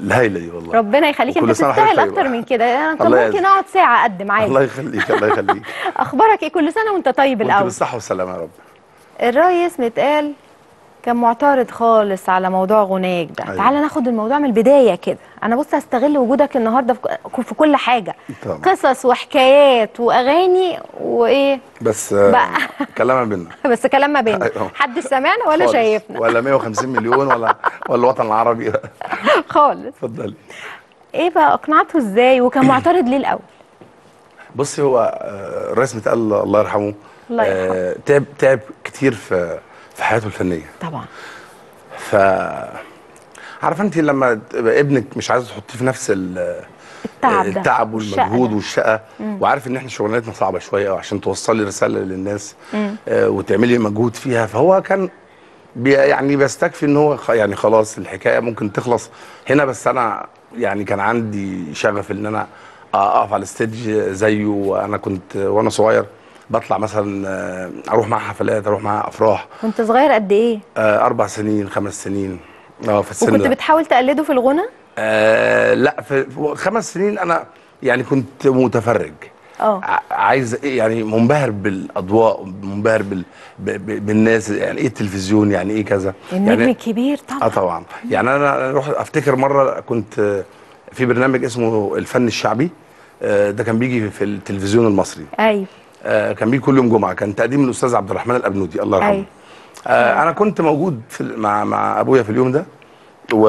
الهايله دي والله ربنا يخليك انت وكل سنة تستاهل وحضرتك اكتر طيبة. من كده انا كان الله ممكن يعزك. اقعد ساعه اقدم عادي الله يخليك الله يخليك اخبارك ايه كل سنه وانت طيب وانت الاول بالصحه والسلامه يا رب الريس متقال كان معترض خالص على موضوع غناك ده أيوة. تعالى ناخد الموضوع من البدايه كده انا بص هستغل وجودك النهارده في ك- في كل حاجه طبعا. قصص وحكايات واغاني وايه بس آه، بقى. كلام بينا بس كلام ما بيننا أيوة. حد سمعنا ولا خالص. شايفنا ولا 150 مليون ولا ولا الوطن العربي خالص اتفضلي ايه بقى اقنعته ازاي وكان معترض ليه الاول بصي هو آه، الرئيس متقال الله يرحمه الله آه، تعب تعب كتير في في حياته الفنيه طبعا ف عارفه انت لما تبقى ابنك مش عايزه تحطيه في نفس ال- التعب ده التعب والشقة والمجهود ده. والشقه وعارف ان احنا شغلانتنا صعبه شويه عشان توصلي رساله للناس آه، وتعملي مجهود فيها فهو كان بي يعني بيستكفي ان هو خ- يعني خلاص الحكايه ممكن تخلص هنا بس انا يعني كان عندي شغف ان انا اقف على الستيج زيه وانا كنت وانا صغير بطلع مثلا آه، اروح معاه حفلات اروح معاه افراح كنت صغير قد ايه آه، اربع سنين خمس سنين اه في السن وكنت ده. بتحاول تقلده في الغنى آه لا في في خمس سنين انا يعني كنت متفرج اه ع- عايز إيه يعني منبهر بالاضواء منبهر بال ب- ب- بالناس يعني ايه التلفزيون يعني ايه كذا النجم يعني الكبير اه طبعا طبعا يعني انا اروح افتكر مره كنت آه، في برنامج اسمه الفن الشعبي آه، ده كان بيجي في التلفزيون المصري ايوه آه، كان بيجي كل يوم جمعه كان تقديم الاستاذ عبد الرحمن الابنودي الله يرحمه أيوة. آه انا كنت موجود في ال- مع مع ابويا في اليوم ده و...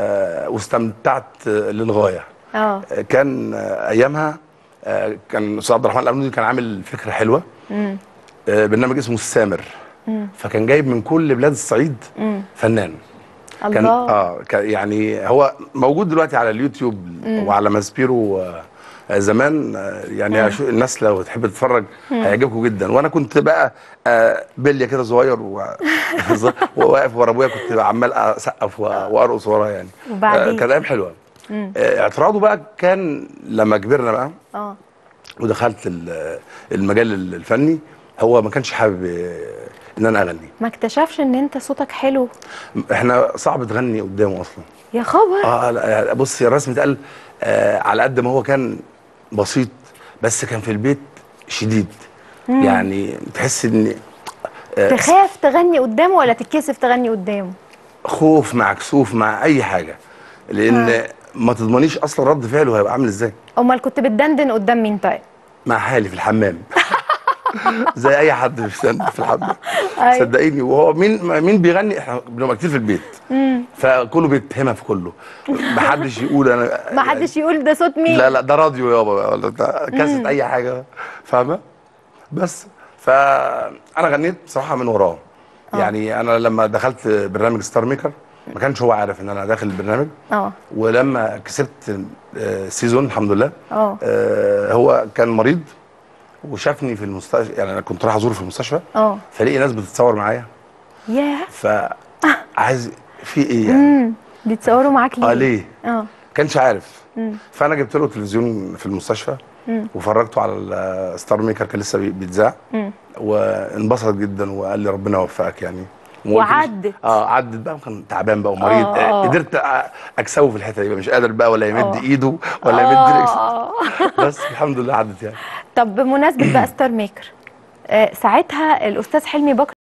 واستمتعت آه، للغايه اه آه، كان آه، ايامها آه، كان الاستاذ عبد الرحمن الابنودي كان عامل فكره حلوه امم آه، برنامج اسمه السامر فكان جايب من كل بلاد الصعيد امم فنان كان الله اه كان يعني هو موجود دلوقتي على اليوتيوب وعلى ماسبيرو آه، آه، زمان آه، يعني أشو- الناس لو تحب تتفرج هيعجبكم جدا وانا كنت بقى آه، بليه كده صغير و- وواقف ورا ابويا كنت عمال اسقف و- وارقص وراه يعني وبعدين؟ آه، كان ايام حلوه آه، اعتراضه بقى كان لما كبرنا بقى اه ودخلت ال- المجال الفني هو ما كانش حابب آه، ان انا اغني ما اكتشفش ان انت صوتك حلو احنا صعب تغني قدامه اصلا يا خبر اه لا بص يا الرسم اتقال آه على قد ما هو كان بسيط بس كان في البيت شديد يعني تحس ان آه تخاف تغني قدامه ولا تتكسف تغني قدامه خوف مع كسوف مع اي حاجه لان آه. ما تضمنيش اصلا رد فعله هيبقى عامل ازاي امال كنت بتدندن قدام مين طيب مع حالي في الحمام زي اي حد في السن- في الحمام أيوة. صدقيني وهو مين مين بيغني احنا بنبقى كتير في البيت امم فكله بيتهمها في كله محدش يقول انا ما حدش يقول ده صوت مين لا لا ده راديو يابا ولا ده كاسيت اي حاجه فاهمه بس فانا غنيت بصراحه من وراه يعني انا لما دخلت برنامج ستار ميكر ما كانش هو عارف ان انا داخل البرنامج اه ولما كسبت آه، سيزون الحمد لله اه آه، هو كان مريض وشافني في المستشفى يعني انا كنت رايح ازوره في المستشفى اه فلاقي ناس بتتصور معايا ياه فعايز في ايه يعني امم بيتصوروا معاك ليه اه ليه اه كانش عارف مم. فانا جبت له تلفزيون في المستشفى وفرجته على الستار ميكر كان لسه بي- بيتذاع مم. وانبسط جدا وقال لي ربنا يوفقك يعني وما قلتليش- وعدت. اه عدت بقى وكان تعبان بقى ومريض آه، آه آه. قدرت أ- اكسبه في الحته دي بقى مش قادر بقى ولا يمد آه. ايده ولا يمد رجله آه. بس الحمد لله عدت يعني طب بمناسبه بقى ستار ميكر آه ساعتها الاستاذ حلمي بكر